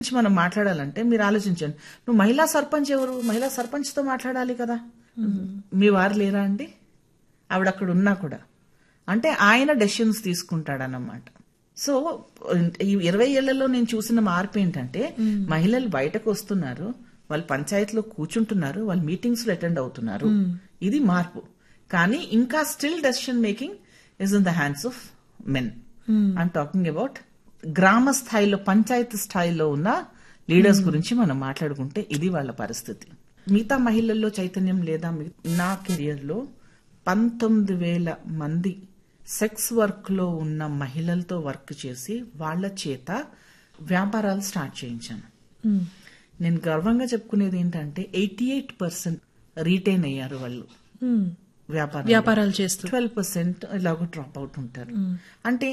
గురించి మనం మాట్లాడాలంటే మీరు ఆలోచించండి నువ్వు మహిళా సర్పంచ్ ఎవరు మహిళా సర్పంచ్ తో మాట్లాడాలి కదా మీ వారు లేరా అండి ఆవిడ అక్కడ ఉన్నా కూడా అంటే ఆయన డెసిషన్స్ తీసుకుంటాడన్నమాట సో ఈ ఇరవై ఏళ్లలో నేను చూసిన మార్పు ఏంటంటే మహిళలు బయటకు వస్తున్నారు వాళ్ళు పంచాయతీలో కూర్చుంటున్నారు వాళ్ళు మీటింగ్స్ లో అటెండ్ అవుతున్నారు ఇది మార్పు కానీ ఇంకా still decision making is in the hands of men I'm talking about గ్రామ స్థాయిలో పంచాయతీ స్థాయిలో ఉన్న లీడర్స్ గురించి మనం మాట్లాడుకుంటే ఇది వాళ్ళ పరిస్థితి మిగతా మహిళల్లో చైతన్యం లేదా మీ- నా కెరియర్ లో పంతొమ్మిది వేల మంది సెక్స్ వర్క్ లో ఉన్న మహిళలతో వర్క్ చేసి వాళ్ళ చేత వ్యాపారాలు స్టార్ట్ చేయించాను నేను గర్వంగా చెప్పుకునేది ఏంటంటే ఎయిటీ ఎయిట్ పర్సెంట్ రీటైన్ అయ్యారు వాళ్ళు వ్యాపారం వ్యాపారాలు చేస్తూ ట్వెల్వ్ పర్సెంట్ ఇలాగ డ్రాప్ అవుట్ ఉంటారు అంటే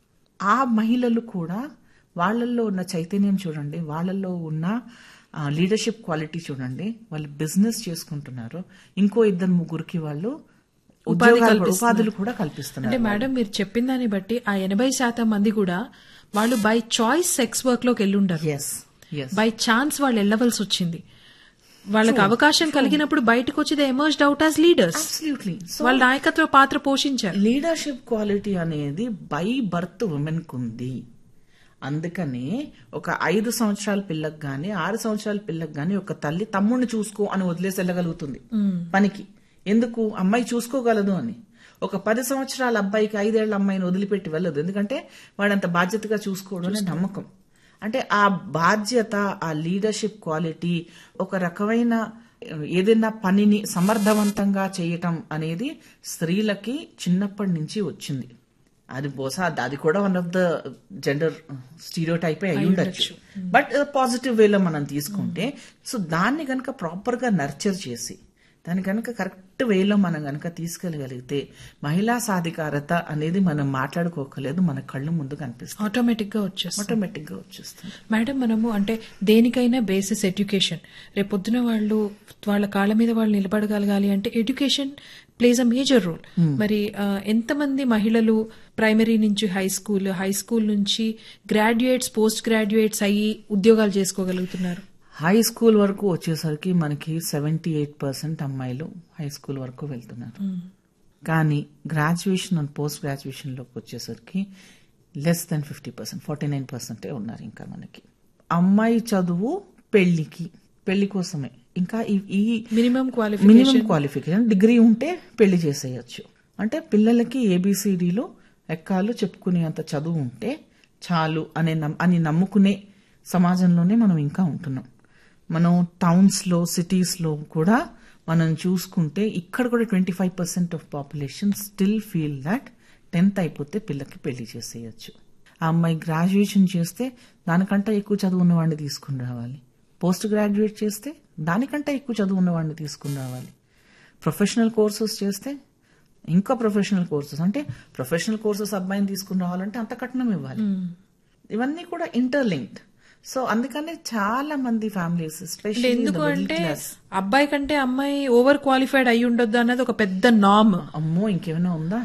ఆ మహిళలు కూడా వాళ్ళల్లో ఉన్న చైతన్యం చూడండి వాళ్ళల్లో ఉన్న లీడర్షిప్ క్వాలిటీ చూడండి వాళ్ళు బిజినెస్ చేసుకుంటున్నారు ఇంకో ఇద్దరు ముగ్గురికి వాళ్ళు ఉద్యోగాలు కూడా- ఉపాధులు కూడా అంటే కల్పిస్తున్నారు మేడం మీరు చెప్పిన దాన్ని బట్టి ఆ ఎనభై శాతం మంది కూడా వాళ్ళు బై చాయిస్ సెక్స్ వర్క్ లోకి వెళ్ళి ఉండరు ఎస్ ఎస్ బై ఛాన్స్ వాళ్ళు వెళ్ళవలసి వచ్చింది వాళ్ళకి అవకాశం కలిగినప్పుడు బయటకు వచ్చి they emerged out as leaders absolutely so వాళ్ళ నాయకత్వ పాత్ర పోషించారు లీడర్షిప్ క్వాలిటీ అనేది బై బర్త్ ఉమెన్ కుంది అందుకని ఒక ఐదు సంవత్సరాల పిల్లకి గాని ఆరు సంవత్సరాల పిల్లకి గాని ఒక తల్లి తమ్ముడిని చూసుకో అని వదిలేసి వెళ్ళగలుగుతుంది పనికి ఎందుకు అమ్మాయి చూసుకోగలదు అని ఒక పది సంవత్సరాల అబ్బాయికి ఐదేళ్ల అమ్మాయిని వదిలిపెట్టి వెళ్ళదు ఎందుకంటే వాడంత బాధ్యతగా చూసుకోవడం అనే నమ్మకం అంటే ఆ బాధ్యత ఆ లీడర్షిప్ క్వాలిటీ ఒక రకమైన ఏదైనా పనిని సమర్థవంతంగా చేయటం అనేది స్త్రీలకి చిన్నప్పటి నుంచి వచ్చింది అది బహుశా అది- అది కూడా one of the gender stereotype అయి ఉండొచ్చు బట్ పాజిటివ్ వేలో మనం తీసుకుంటే సో దాన్ని గనక ప్రాపర్ గా నర్చర్ చేసి దాన్ని కనుక కరెక్ట్ వేలో మనం గనక తీసుకెళ్ళగలిగితే మహిళా సాధికారత అనేది మనం మాట్లాడుకోకలేదు మన కళ్ళు ముందు కనిపిస్తుంది ఆటోమేటిక్ గా వచ్చేస్తుంది ఆటోమేటిక్ గా వచ్చేస్తుంది మేడం మనము అంటే దేనికైనా బేసిస్ ఎడ్యుకేషన్ రేపొద్దున వాళ్ళు వాళ్ళ కాళ్ళ మీద వాళ్ళు నిలబడగలగాలి అంటే education plays a major role మరి ఆ, ఎంతమంది మహిళలు ప్రైమరీ నుంచి హై స్కూల్ హై స్కూల్ నుంచి గ్రాడ్యుయేట్స్ పోస్ట్ గ్రాడ్యుయేట్స్ అయ్యి ఉద్యోగాలు చేసుకోగలుగుతున్నారు హై స్కూల్ వరకు వచ్చేసరికి మనకి సెవెంటీ ఎయిట్ పర్సెంట్ అమ్మాయిలు హై స్కూల్ వరకు వెళ్తున్నారు కానీ గ్రాడ్యుయేషన్ అండ్ పోస్ట్ గ్రాడ్యుయేషన్ లోకి వచ్చేసరికి less than fifty percent forty nine పర్సెంటే ఉన్నారు ఇంకా మనకి అమ్మాయి చదువు పెళ్లికి పెళ్లి కోసమే ఇంకా ఈ- ఈ minimum minimum qualification qualification degree ఉంటే పెళ్లి చేసేయచ్చు అంటే పిల్లలకి ఏబిసిడిలో ఎక్కాలు చెప్పుకునే అంత చదువు ఉంటే చాలు అనే నమ్- అని నమ్ముకునే సమాజంలోనే మనం ఇంకా ఉంటున్నాం మనం టౌన్స్ లో సిటీస్ లో కూడా మనం చూసుకుంటే ఇక్కడ కూడా twenty five percent of population still feel that tenth అయిపోతే పిల్లకి పెళ్లి చేసేయచ్చు ఆ అమ్మాయి గ్రాడ్యుయేషన్ చేస్తే దానికంటే ఎక్కువ చదువు ఉన్నవాడిని తీసుకుని రావాలి పోస్ట్ గ్రాడ్యుయేట్ చేస్తే దానికంటే ఎక్కువ చదువు ఉన్నవాడిని తీసుకుని రావాలి ప్రొఫెషనల్ కోర్సెస్ చేస్తే ఇంకా ప్రొఫెషనల్ కోర్సెస్ అంటే ప్రొఫెషనల్ కోర్సెస్ అబ్బాయిని తీసుకుని రావాలంటే అంత కట్నం ఇవ్వాలి ఇవన్నీ కూడా ఇంటర్లింక్డ్ సో అందుకనే చాలా మంది ఫ్యామిలీస్ అంటే ఎస్పెషల్లీ ఎందుకు అంటే అబ్బాయి కంటే అమ్మాయి ఓవర్ క్వాలిఫైడ్ అయి ఉండొద్దు అన్నది ఒక పెద్ద నామ్ అమ్మో ఇంకేమైనా ఉందా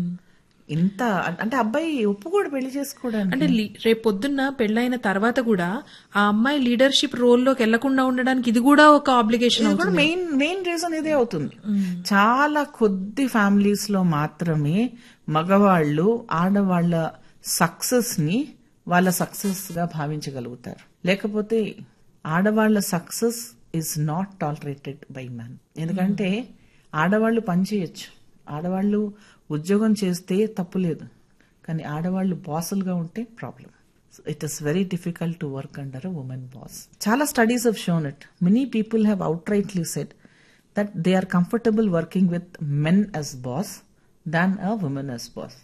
ఇంత అంటే అబ్బాయి ఒప్పుకోడు పెళ్లి చేసుకోవడానికి అంటే లీ- రేపు పొద్దున్న పెళ్ళైన తర్వాత కూడా ఆ అమ్మాయి లీడర్షిప్ రోల్లోకి వెళ్లకుండా ఉండడానికి ఇది కూడా ఒక ఆబ్లిగేషన్ ఇది కూడా మెయిన్ మెయిన్ రీజన్ ఇదే అవుతుంది చాలా కొద్ది ఫ్యామిలీస్ లో మాత్రమే మగవాళ్ళు ఆడవాళ్ళ సక్సెస్ ని వాళ్ళ సక్సెస్ గా భావించగలుగుతారు లేకపోతే ఆడవాళ్ళ success is not tolerated by man ఎందుకంటే ఆడవాళ్ళు పని చేయొచ్చు ఆడవాళ్ళు ఉద్యోగం చేస్తే తప్పులేదు కానీ ఆడవాళ్ళు బాసులుగా ఉంటే problem it is very difficult to work under a women boss చాలా studies have shown it many people have outrightly said that they are comfortable working with men as boss than a women as boss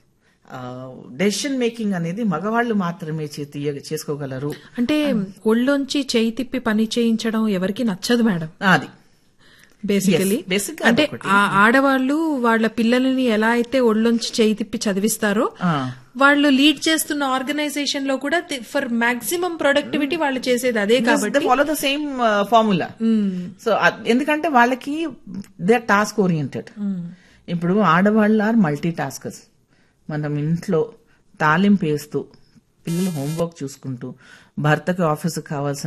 decision making అనేది మగవాళ్ళు మాత్రమే చేతి చేసుకోగలరు అంటే ఒళ్ళొంచి చేయి తిప్పి పని చేయించడం ఎవరికి నచ్చదు మేడం అది బేసికలీ Yes, basically అంటే అదొకటి. ఆ ఆడవాళ్ళు వాళ్ళ పిల్లల్ని ఎలా అయితే ఒళ్ళొంచి చేయి తిప్పి చదివిస్తారో ఆ, వాళ్ళు లీడ్ చేస్తున్న ఆర్గనైజేషన్ లో కూడా ఫర్ మాక్సిమం ప్రొడక్టివిటీ వాళ్ళు చేసేది అదే కాబట్టి follow the same formula so ఎందుకంటే వాళ్ళకి దే ఆర్ టాస్క్ ఓరియంటెడ్ ఇప్పుడు ఆడవాళ్ళు ఆర్ మల్టీ టాస్కర్స్ మనం ఇంట్లో తాలింపు వేస్తూ పిల్లలు హోంవర్క్ చూసుకుంటూ భర్తకి ఆఫీస్కి కావాల్సిన